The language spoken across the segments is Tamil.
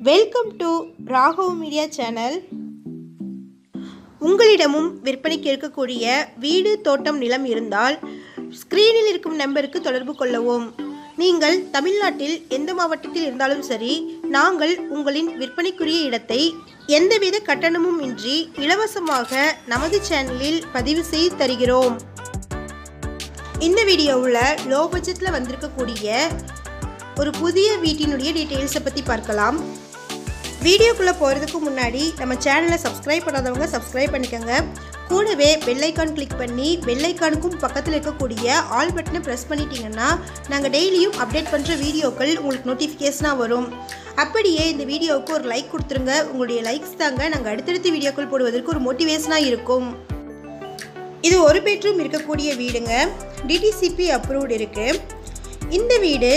welcome to Raghav media channel உங்களிடமும் விற்பனைக்கு இருக்கக்கூடிய வீடு தோட்டம் நிலம் இருந்தால் ஸ்க்ரீனில் இருக்கும் நம்பருக்கு தொடர்பு கொள்ளவும் நீங்கள் தமிழ்நாட்டில் எந்த மாவட்டத்தில் இருந்தாலும் சரி நாங்கள் உங்களின் விற்பனைக்குரிய இடத்தை எந்தவித கட்டணமும் இன்றி இலவசமாக நமது சேனலில் பதிவு செய்து தருகிறோம் இந்த வீடியோவில் லோ பட்ஜெட்டில் வந்திருக்கக்கூடிய ஒரு புதிய வீட்டினுடைய டீட்டெயில்ஸை பற்றி பார்க்கலாம் வீடியோக்குள்ளே போகிறதுக்கு முன்னாடி நம்ம சேனலை சப்ஸ்கிரைப் பண்ணாதவங்க சப்ஸ்கிரைப் பண்ணிக்கோங்க கூடவே பெல்லைக்கான் கிளிக் பண்ணி பெல்லைக்கானுக்கும் பக்கத்தில் இருக்கக்கூடிய ஆல் பட்டனை ப்ரெஸ் பண்ணிட்டீங்கன்னா நாங்கள் டெய்லியும் அப்டேட் பண்ணுற வீடியோக்கள் உங்களுக்கு நோட்டிஃபிகேஷனாக வரும் அப்படியே இந்த வீடியோவுக்கு ஒரு லைக் கொடுத்துருங்க உங்களுடைய லைக்ஸ் தாங்க நாங்கள் அடுத்தடுத்த வீடியோக்கள் போடுவதற்கு ஒரு மோட்டிவேஷனாக இருக்கும் இது ஒரு பெட்ரூம் இருக்கக்கூடிய வீடுங்க டிடிசிபி அப்ரூவ்டு இருக்குது இந்த வீடு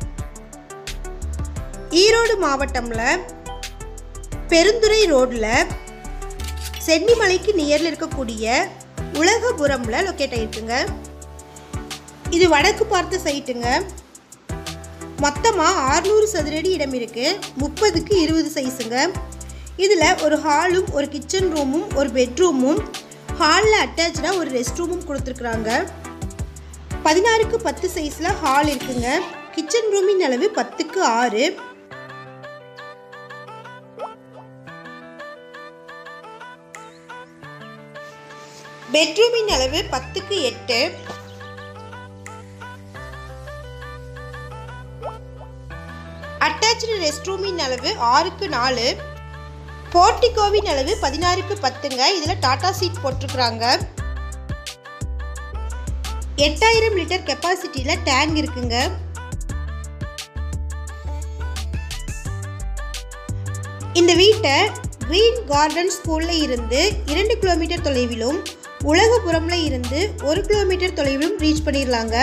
ஈரோடு மாவட்டம்ல பெருந்துறை ரோட்டில் சென்னிமலைக்கு நியரில் இருக்கக்கூடிய உலகபுரம்ல லொக்கேட் ஆயிருக்குங்க இது வடக்கு பார்த்த சைட்டுங்க மொத்தமாக ஆறுநூறு சதுரடி இடம் இருக்கு முப்பதுக்கு இருபது சைஸுங்க இதில் ஒரு ஹாலும் ஒரு கிச்சன் ரூமும் ஒரு பெட்ரூமும் ஹாலில் அட்டாச்சாக ஒரு ரெஸ்ட் ரூமும் கொடுத்துருக்குறாங்க பதினாறுக்கு பத்து சைஸில் ஹால் இருக்குங்க கிச்சன் ரூமின் அளவு பத்துக்கு ஆறு பெட்ரூமின் அளவு பத்துக்கு எட்டு அட்டாச்சு ரெஸ்ட் ரூமின் அளவு ஆறுக்கு நாலு போர்டிகோவின் அளவு பதினாறுக்கு பத்துங்க இதில் டாடா சீட் போட்டிருக்கிறாங்க எட்டாயிரம் லிட்டர் கெப்பாசிட்டியில் டேங்க் இருக்குங்க இந்த வீட்டை கிரீன் கார்டன் ஸ்கூலில் இருந்து இரண்டு கிலோமீட்டர் தொலைவிலும் உலகபுரம்ல இருந்து ஒரு கிலோமீட்டர் தொலைவிலும் ரீச் பண்ணிடலாங்க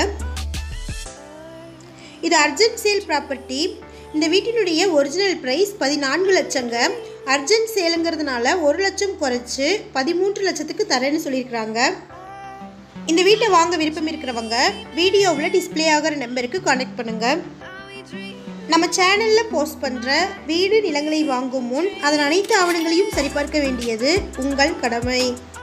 இது அர்ஜென்ட் சேல் ப்ராப்பர்ட்டி இந்த வீட்டினுடைய ஒரிஜினல் ப்ரைஸ் பதினான்கு லட்சங்க அர்ஜென்ட் சேலுங்கிறதுனால ஒரு லட்சம் குறைச்சு பதிமூன்று லட்சத்துக்கு தரேன்னு சொல்லியிருக்கிறாங்க இந்த வீட்டை வாங்க விருப்பம் இருக்கிறவங்க வீடியோவில் டிஸ்ப்ளே ஆகிற நம்பருக்கு கான்டாக்ட் பண்ணுங்கள் நம்ம சேனலில் போஸ்ட் பண்ணுற வீடு நிலங்களை வாங்கும் முன் அதன் அனைத்து ஆவணங்களையும் சரிபார்க்க வேண்டியது உங்கள் கடமை